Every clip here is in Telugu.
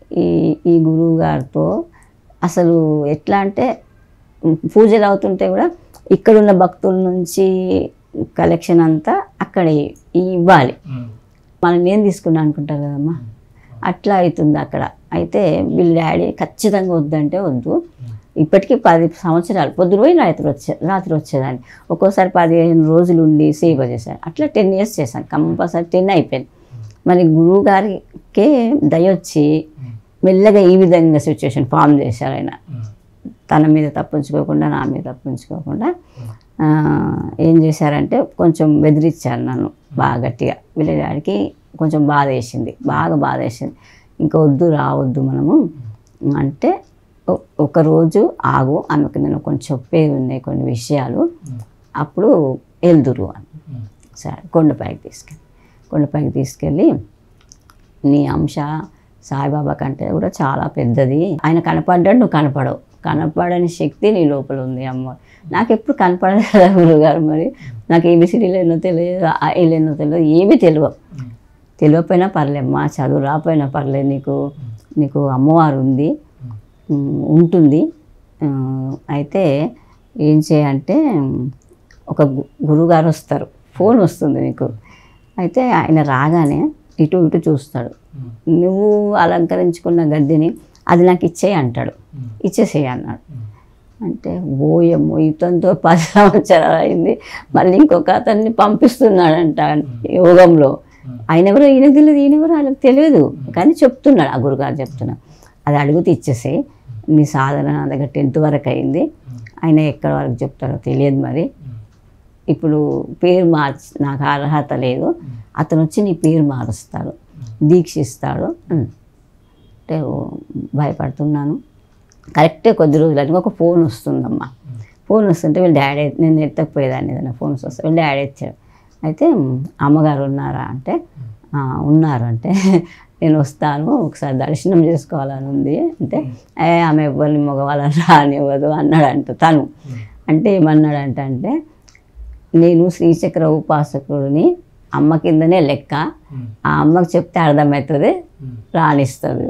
ఈ ఈ గురువు గారితో అసలు ఎట్లా అంటే ఉమ్, పూజలు అవుతుంటే కూడా ఇక్కడున్న భక్తుల నుంచి కలెక్షన్ అంతా అక్కడ ఇవ్వాలి మనం నేను తీసుకున్నా అనుకుంటారు కదమ్మా అట్లా అవుతుంది అక్కడ అయితే వీళ్ళ డాడీ ఖచ్చితంగా వద్దంటే వద్దు ఇప్పటికీ పది సంవత్సరాలు పొద్దున పోయి రాత్రి వచ్చే రాత్రి వచ్చేదాన్ని ఒక్కోసారి పదిహేను రోజులు ఉండి సేవ చేశాను అట్లా టెన్ ఇయర్స్ చేశాను కంపల్సరీ టెన్ అయిపోయింది మరి గురువు గారికే దయ వచ్చి మెల్లగా ఈ విధంగా సిచ్యువేషన్ ఫామ్ చేశారు ఆయన తన మీద తప్పించుకోకుండా నా మీద తప్పించుకోకుండా ఆ, ఏం చేశారంటే కొంచెం బెదిరించారు నన్ను బాగా గట్టిగా వీళ్ళ డాడీకి కొంచెం బాధ వేసింది బాగా బాధ వేసింది ఇంకా వద్దు రావద్దు మనము అంటే ఒ- ఒకరోజు ఆగు ఆమెకు నేను కొంచెం చెప్పేది ఉన్నాయి కొన్ని విషయాలు అప్పుడు వెళ్దురు అని సరే కొండపైకి తీసుకెళ్ళి కొండపైకి తీసుకెళ్ళి నీ అంశ సాయిబాబా కంటే కూడా చాలా పెద్దది ఆయన కనపడ్డాడు నువ్వు కనపడవు కనపడని శక్తి నీ లోపల ఉంది అమ్మ నాకు ఎప్పుడు కనపడదు కదా గురుగారు మరి నాకు ఏబిసిడీలు ఎన్నో తెలియదు ఐలు ఎన్నో తెలియదు ఏమీ తెలియవు తెలియకపోయినా పర్లేమ్మా చదువు రాకపోయినా పర్లేదు నీకు నీకు అమ్మవారు ఉంది ఉమ్, ఉంటుంది ఆ, అయితే ఏం చేయంటే ఒక గు- గురువుగారు వస్తారు ఫోన్ వస్తుంది నీకు అయితే ఆయన రాగానే ఇటు ఇటు చూస్తాడు నువ్వు అలంకరించుకున్న గద్దెని అది నాకు ఇచ్చేయి అంటాడు ఇచ్చేసేయి అన్నాడు అంటే ఓయమ్మో ఇతనితో పది సంవత్సరాలు అయింది మళ్ళీ ఇంకొక అతన్ని పంపిస్తున్నాడంట యోగంలో ఆయన ఎవరో ఈయన తెలియదు ఈయన ఎవరో ఆయనకు తెలియదు కానీ చెప్తున్నాడు ఆ గురుగారు చెప్తున్నాడు అది అడిగితే ఇచ్చేసేయి నీ సాధన నా దగ్గర టెన్త్ వరకు అయింది ఆయన ఎక్కడ వరకు చెప్తారో తెలియదు మరి ఇప్పుడు పేరు మార్చి నాకు అర్హత లేదు అతను వచ్చి నీ పేరు మారుస్తాడు దీక్షిస్తాడు అన్నాడు. అంటే ఓ, భయపడుతున్నాను కరెక్టే కొద్ది రోజులు ఒక ఫోన్ వస్తుందమ్మా ఫోన్ వస్తుంటే వీళ్ళ డాడీ నేను ఎత్తకపోయేదాన్ని ఏదైనా ఫోన్స్ వస్తే వీళ్ళ డాడీ ఇచ్చాడు అయితే "మ్, అమ్మగారు ఉన్నారా అంటే "ఆ, ఉన్నారు అంటే నేను వస్తాను ఒకసారి దర్శనం చేసుకోవాలని ఉంది అంటే ఏ ఆమె ఎవరిని మగవాళ్ళని రానివ్వదు అన్నాడంట తను అంటే ఏమన్నాడంట అంటే నేను శ్రీచక్ర ఉపాసకుడిని అమ్మ కిందనే లెక్క ఆ అమ్మకు చెప్తే అర్థమవుతుంది రాణిస్తుంది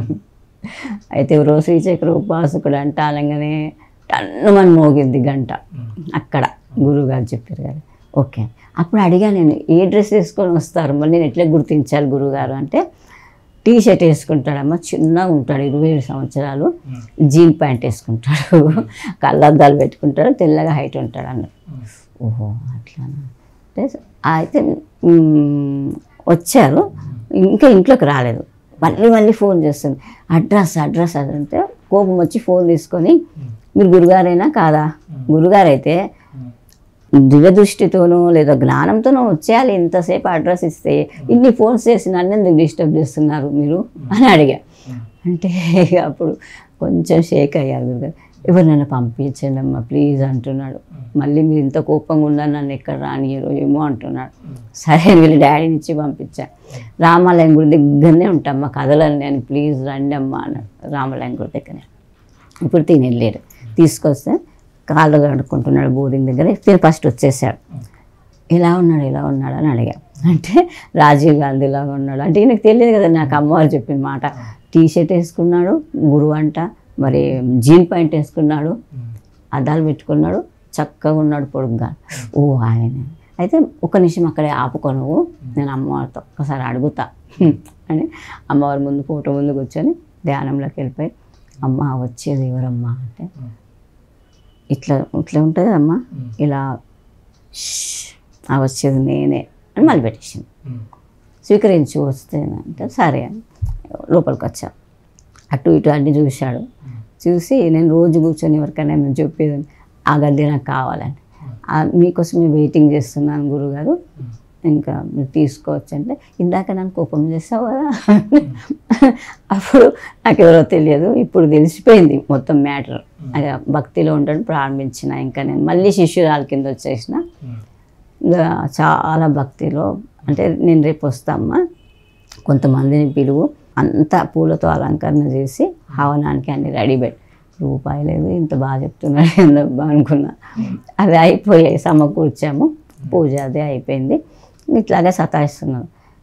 అయితే ఎవరో శ్రీచక్ర ఉపాసకుడు అంట అనగానే టన్నుమని మోగింది గంట అక్కడ గురువుగారు చెప్పారు కదా ఓకే అప్పుడు అడిగా నేను ఏ డ్రెస్ వేసుకొని వస్తారు మళ్ళీ నేను ఎట్లా గుర్తించాలి గురువుగారు అంటే టీ షర్ట్ వేసుకుంటాడమ్మా చిన్నగా ఉంటాడు ఇరవై ఏడు సంవత్సరాలు జీన్ ప్యాంట్ వేసుకుంటాడు కళ్ళద్దాలు పెట్టుకుంటాడు తెల్లగా హైట్ ఉంటాడు అన్నారు ఓహో అట్లానా అంటే అయితే మ్, వచ్చారు ఇంకా ఇంట్లోకి రాలేదు మళ్ళీ మళ్ళీ ఫోన్ చేస్తుంది అడ్రస్ అడ్రస్ అది అంటే కోపం వచ్చి ఫోన్ తీసుకొని మీరు గురుగారైనా కాదా గురుగారైతే దివ్య దృష్టితోనో లేదా జ్ఞానంతోనో వచ్చేయాలి ఇంతసేపు అడ్రస్ ఇస్తే ఇన్ని ఫోన్స్ చేసి నన్ను ఎందుకు డిస్టర్బ్ చేస్తున్నారు మీరు అని అడిగా అంటే ఇక అప్పుడు కొంచెం షేక్ అయ్యారు గురుగారు ఎవరు నన్ను పంపించండి అమ్మా ప్లీజ్ అంటున్నాడు మళ్ళీ మీరు ఇంత కోపంగా ఉన్నా నన్ను ఎక్కడ రానియరు ఏమో అంటున్నాడు సరే వీళ్ళ డాడీని ఇచ్చి పంపించా రామాలయం గుడి దగ్గరనే ఉంటామ్మా కదలని నేను ప్లీజ్ రండి అమ్మా అన్నాడు రామాలయం గుడి దగ్గరనే ఇప్పుడు తిని వెళ్ళాడు తీసుకొస్తే కాళ్ళు కడుక్కుంటున్నాడు బోరింగ్ దగ్గర తిని ఫస్ట్ వచ్చేసాడు ఎలా ఉన్నాడు ఎలా ఉన్నాడు అని అడిగా అంటే రాజీవ్ గాంధీ లాగా ఉన్నాడు అంటే ఈయనకు తెలియదు కదా నాకు అమ్మవారు చెప్పిన మాట టీ షర్ట్ వేసుకున్నాడు గురువు అంట మరి జీన్ ప్యాంట్ వేసుకున్నాడు అద్దాలు పెట్టుకున్నాడు చక్కగా ఉన్నాడు పొడుగ్గా ఓ ఆయన అయితే ఒక నిమిషం అక్కడే ఆపుకో నువ్వు నేను అమ్మవారితో ఒకసారి అడుగుతా అని అమ్మవారి ముందు ఫోటో ముందు కూర్చొని ధ్యానంలోకి వెళ్ళిపోయి అమ్మ వచ్చేది ఎవరమ్మా అంటే ఇట్లా ఇట్లా ఉంటుంది అమ్మా ఇలా "ష్, ఆ వచ్చేది నేనే అని మళ్ళీ పెట్టేసింది స్వీకరించి వస్తే అంటే సరే అని లోపలికి వచ్చా అటు ఇటు అన్ని చూశాడు చూసి నేను రోజు కూర్చొని ఎవరికైనా నేను చెప్పేది ఆ గద్దె నాకు కావాలని "ఆ, మీకోసమే వెయిటింగ్ చేస్తున్నాను గురుగారు ఇంకా మీరు తీసుకోవచ్చు అంటే ఇందాక నన్ను కోపం చేస్తావు కదా అప్పుడు నాకు ఎవరో తెలియదు ఇప్పుడు తెలిసిపోయింది మొత్తం మ్యాటర్ భక్తిలో ఉండడం ప్రారంభించిన ఇంకా నేను మళ్ళీ శిష్యురాల కింద వచ్చేసిన ఇంకా చాలా భక్తిలో అంటే నేను రేపు వస్తామ్మా కొంతమందిని పిలువు అంతా పూలతో అలంకరణ చేసి హవనానికి అన్ని రెడీ పెట్టి రూపాయి లేదు ఇంత బాగా చెప్తున్నాడు ఏందబ్బా అనుకున్నా అవి అయిపోయాయి సమకూర్చాము పూజ అదే అయిపోయింది ఇట్లాగే సతాయిస్తున్నాను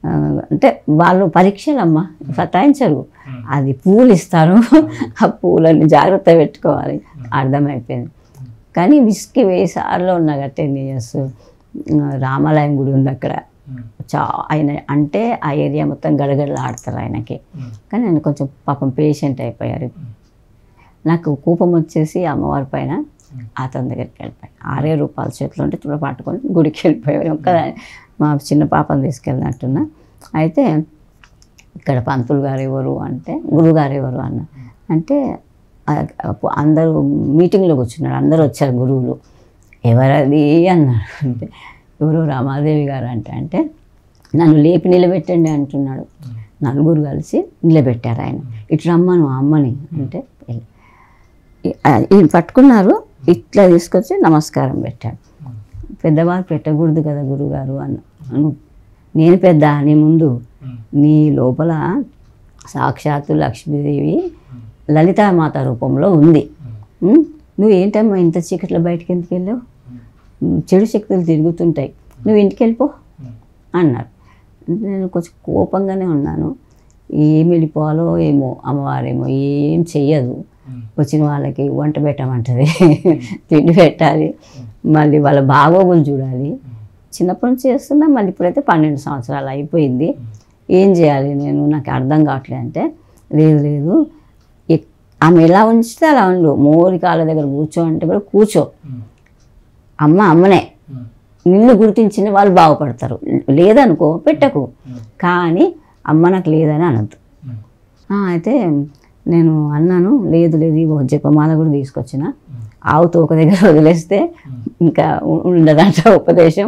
ఆ, అంటే వాళ్ళు పరీక్షలమ్మా సతాయించరు అది పూలు ఇస్తారు ఆ పూలని జాగ్రత్త పెట్టుకోవాలి అర్థమైపోయింది కానీ విసికి వెయ్యి సార్లు ఉన్నా కదా టెన్ ఇయర్స్ రామాలయం గుడి ఉంది అక్కడ చా ఆయన అంటే ఆ ఏరియా మొత్తం గడగడలాడతారు ఆయనకి కానీ ఆయన కొంచెం పాపం పేషెంట్ అయిపోయారు నాకు కోపం వచ్చేసి అమ్మవారి పైన అతని దగ్గరికి వెళ్ళిపోయాను ఆరే రూపాయల చేతిలో ఉంటే తుడ పట్టుకొని గుడికి వెళ్ళిపోయారు ఒక్కదాన్ని మా చిన్న పాపను తీసుకెళ్ళినట్టున్నా అయితే ఇక్కడ పంతులు గారు ఎవరు అంటే గురుగారు ఎవరు అన్న అంటే ఆ- అప్పు- అందరూ మీటింగ్లో కూర్చున్నారు అందరూ వచ్చారు గురువులు ఎవరది అన్నారు అంటే ఎవరు రామాదేవి గారు అంటే అంటే నన్ను లేపి నిలబెట్టండి అంటున్నాడు నలుగురు కలిసి నిలబెట్టారు ఆయన ఇటు రమ్మను అమ్మని అంటే వెళ్ళి. ఈ- ఆ, ఈయన పట్టుకున్నారు ఇట్లా తీసుకొచ్చి నమస్కారం పెట్టాడు పెద్దవారు పెట్టకూడదు కదా గురుగారు అన్న అను నేను పెద్ద నీ ముందు నీ లోపల సాక్షాత్తు లక్ష్మీదేవి లలితామాత రూపంలో ఉంది ఉమ్, నువ్వు ఏంటమ్మా ఇంత చీకట్లో బయటికి ఎందుకు వెళ్ళావు ఉమ్, చెడు శక్తులు తిరుగుతుంటాయి నువ్వు ఇంటికి వెళ్ళిపో అన్నారు నేను కొంచెం కోపంగానే ఉన్నాను ఏం వెళ్ళిపోవాలో ఏమో అమ్మవారేమో ఏం చెయ్యదు వచ్చిన వాళ్ళకి వంట పెట్టమంటది తిండి పెట్టాలి మళ్ళీ వాళ్ళ బాగోగులు చూడాలి చిన్నప్పటి నుంచి చేస్తున్నా మళ్ళీ ఇప్పుడైతే పన్నెండు సంవత్సరాలు అయిపోయింది ఏం చేయాలి నేను నాకు అర్థం కావట్లేదు అంటే లేదు లేదు ఎక్- ఆమె ఎలా ఉంచితే అలా ఉండు మోరి కాళ్ళ దగ్గర కూర్చో అంటే కూడా కూర్చో అమ్మ అమ్మనే నిన్ను గుర్తించిన వాళ్ళు బాగుపడతారు లేదనుకో పెట్టకు కానీ అమ్మ నాకు లేదని అనద్దు ఆ, అయితే నేను అన్నాను లేదు లేదు ఇగో జపమాల కూడా తీసుకొచ్చిన ఆవు తోక దగ్గర వదిలేస్తే ఇంకా ఉ- ఉండదంట ఉపదేశం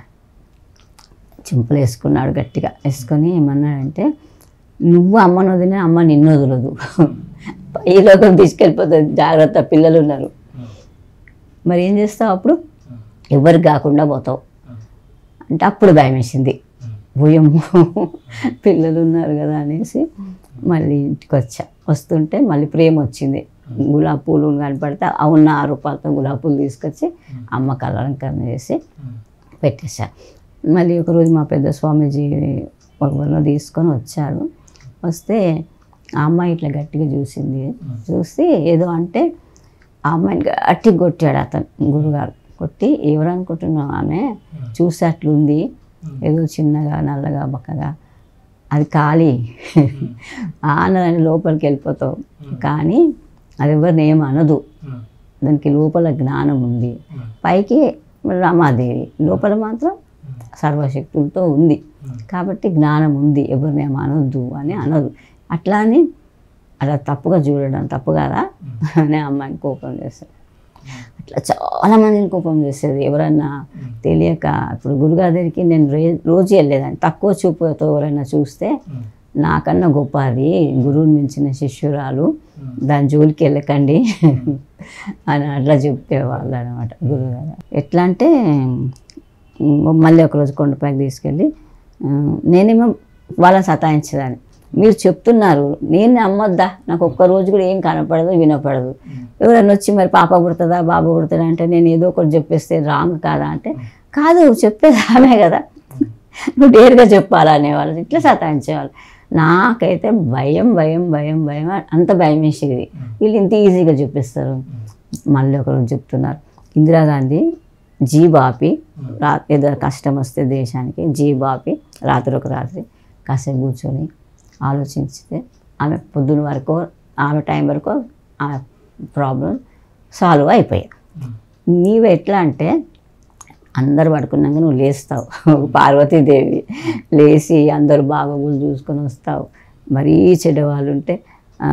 చింపులు వేసుకున్నాడు గట్టిగా వేసుకొని ఏమన్నాడంటే నువ్వు అమ్మను వదిలిన అమ్మ నిన్ను వదలదు ఈ లోకం తీసుకెళ్ళిపోతుంది జాగ్రత్త పిల్లలు ఉన్నారు మరి ఏం చేస్తావు అప్పుడు ఎవరికి కాకుండా పోతావు అంటే అప్పుడు భయం వేసింది భూయమ్మ పిల్లలు ఉన్నారు కదా అనేసి మళ్ళీ ఇంటికి వచ్చా వస్తుంటే మళ్ళీ ప్రేమ వచ్చింది గులాబీ పూలు కనపడితే ఆ ఉన్న ఆరు రూపాయలతో గులాబీ పూలు తీసుకొచ్చి అమ్మకి అలంకరణ చేసి పెట్టేశా మళ్ళీ ఒకరోజు మా పెద్ద స్వామీజీ ఒకరిని తీసుకొని వచ్చారు వస్తే ఆ అమ్మాయి ఇట్లా గట్టిగా చూసింది చూసి ఏదో అంటే ఆ అమ్మాయిని గట్టి కొట్టాడు అతను గురుగారు కొట్టి ఎవరు అనుకుంటున్నావు ఆమె చూసి అట్లుంది ఏదో చిన్నగా నల్లగా బక్కగా అది ఖాళీ ఆనదని లోపలికి వెళ్ళిపోతావు కానీ అది ఎవరిని ఏం అనదు దానికి లోపల జ్ఞానం ఉంది పైకి రమాదేవి లోపల మాత్రం సర్వశక్తులతో ఉంది కాబట్టి జ్ఞానం ఉంది ఎవరిని ఏం అనొద్దు అని అనదు అట్లా అని అలా తప్పుగా చూడడం తప్పు కదా అని అమ్మాయిని కోపం చేస్తాడు అట్లా చాలా మందిని కోపం చేసేది ఎవరన్నా తెలియక ఇప్పుడు గురుగారి దగ్గరికి నేను రే రోజు వెళ్ళేదాన్ని తక్కువ చూపుతో ఎవరైనా చూస్తే నాకన్నా గొప్ప అది గురువుని మించిన శిష్యురాలు దాని జోలికి వెళ్ళకండి అని అట్లా చెప్పేవాళ్ళు అనమాట గురుగారు ఎట్లా అంటే ఉమ్, మళ్ళీ ఒకరోజు కొండపైకి తీసుకెళ్ళి ఆ, నేనేమో వాళ్ళని సతాయించేదాన్ని మీరు చెప్తున్నారు నేను నమ్మొద్దా నాకు ఒక్క రోజు కూడా ఏం కనపడదు వినపడదు ఎవరైనా వచ్చి మరి పాప పుడుతుందా బాబు పుడుతుందా అంటే నేను ఏదో ఒకటి చెప్పేస్తే రాంగ్ కాదా అంటే కాదు చెప్పేది ఆమె కదా నువ్వు డేర్గా చెప్పాలా అనేవాళ్ళు ఇట్లా సతాయించేవాళ్ళు నాకైతే భయం భయం భయం భయం అంత భయం వేసేది వీళ్ళు ఇంత ఈజీగా చూపిస్తారు మళ్ళీ ఒకరోజు చెప్తున్నారు ఇందిరాగాంధీ జీ బాపి రా ఏదో కష్టం వస్తే దేశానికి జీ బాపి రాత్రి ఒక రాత్రి కాసేపు కూర్చొని ఆలోచించితే ఆమె పొద్దున వరకు ఆమె టైం వరకు ఆమె ప్రాబ్లం సాల్వ్ అయిపోయాయి నీవు ఎట్లా అంటే అందరు పడుకున్నాక నువ్వు లేస్తావు పార్వతీదేవి లేచి అందరు బాగోగులు చూసుకొని వస్తావు మరీ చెడ్డవాళ్ళు ఉంటే ఆ,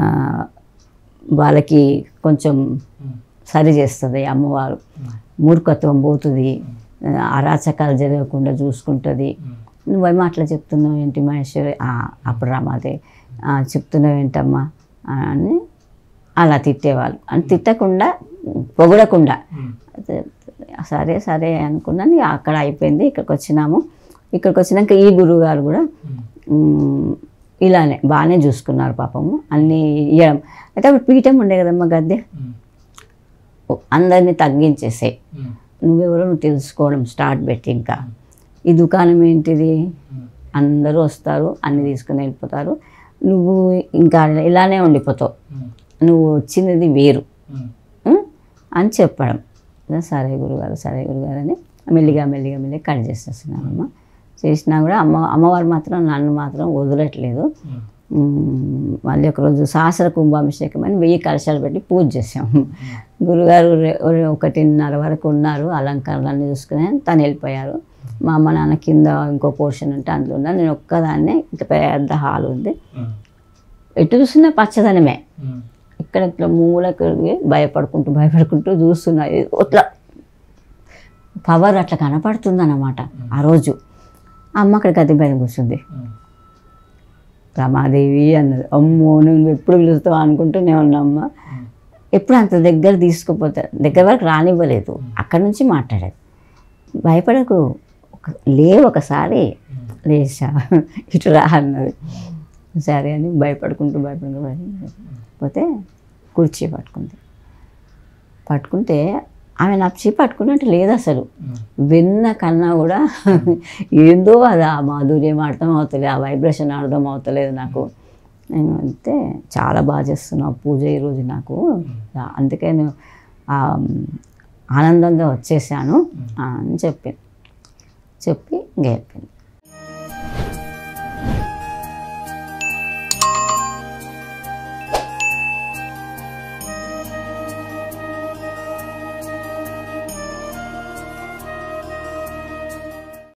వాళ్ళకి కొంచెం సరి చేస్తుంది అమ్మవారు మూర్ఖత్వం పోతుంది ఆ, అరాచకాలు జరగకుండా చూసుకుంటుంది నువ్వేమో అట్లా చెప్తున్నావు ఏంటి మహేశ్వరి "ఆ, అప్పుడు రమాదే "ఆ, చెప్తున్నావు ఏంటమ్మా అని అలా తిట్టేవాళ్ళు అని తిట్టకుండా పొగడకుండా అయితే, సరే సరే అనుకున్నాను ఇక అక్కడ అయిపోయింది ఇక్కడికి వచ్చినాము ఇక్కడికి వచ్చినాక ఈ గురువు గారు కూడా మ్, ఇలానే బాగానే చూసుకున్నారు పాపము అన్నీ ఇవ్వడం అయితే అప్పుడు పీఠం ఉండే కదమ్మా గద్దె అందరినీ తగ్గించేసే నువ్వెవరో నువ్వు తెలుసుకోవడం స్టార్ట్ పెట్టి ఇంకా ఈ దుకాణం ఏంటిది అందరూ వస్తారు అన్ని తీసుకుని వెళ్ళిపోతారు నువ్వు ఇంకా ఇలానే ఉండిపోతావు నువ్వు వచ్చినది వేరు ఉం? అని చెప్పడం సరే గురుగారు సరే గురుగారు అని మెల్లిగా మెల్లిగా మెల్లిగా కట్ చేసేస్తున్నానమ్మ చేసినా కూడా అమ్మ అమ్మవారు మాత్రం నన్ను మాత్రం వదలట్లేదు ఉమ్, మళ్ళీ ఒకరోజు సహస్ర కుంభాభిషేకం అని వెయ్యి కలశాలు పెట్టి పూజ చేసాము గురుగారు రె- రె- ఒకటిన్నర వరకు ఉన్నారు అలంకరణలన్నీ చూసుకుని తను వెళ్ళిపోయారు మా అమ్మ నాన్న కింద ఇంకో పోర్షన్ ఉంటే అందులో ఉన్నారు నేను ఒక్కదాన్నే ఇంత పెద్ద హాల్ ఉంది ఎటు చూసినా పచ్చదనమే ఇక్కడ ఇట్లా మూలకి భయపడుకుంటూ భయపడుకుంటూ చూస్తున్నా ఏదో ఇట్లా పవర్ అట్లా కనపడుతుంది అన్నమాట ఆ రోజు అమ్మ అక్కడ గది పైన కూర్చుంది రమాదేవి అన్నది అమ్మో నువ్వు ఎప్పుడు పిలుస్తావు అనుకుంటూనే ఉన్నమ్మ ఎప్పుడు అంత దగ్గర తీసుకుపోతా దగ్గర వరకు రానివ్వలేదు అక్కడి నుంచి మాట్లాడేది భయపడకు ఒక- లే ఒకసారి లేచా ఇటు రా అన్నది సరే అని భయపడుకుంటూ భయపడుకుంటూ భయపడుకుంటూ పోతే కుర్చీ పట్టుకుంది పట్టుకుంటే ఆమె నచ్చి పట్టుకున్నట్టు లేదు అసలు విన్న కన్నా కూడా ఏందో అది ఆ మాధుర్యం అర్థం అవుతలేదు ఆ వైబ్రేషన్ అర్థం అవుతలేదు నాకు నేను అంటే చాలా బాగా చేస్తున్నావు పూజ ఈరోజు నాకు అందుకే నేను ఆ, ఆనందంగా వచ్చేసాను అని చెప్పి చెప్పి ఇంకా అయిపోయింది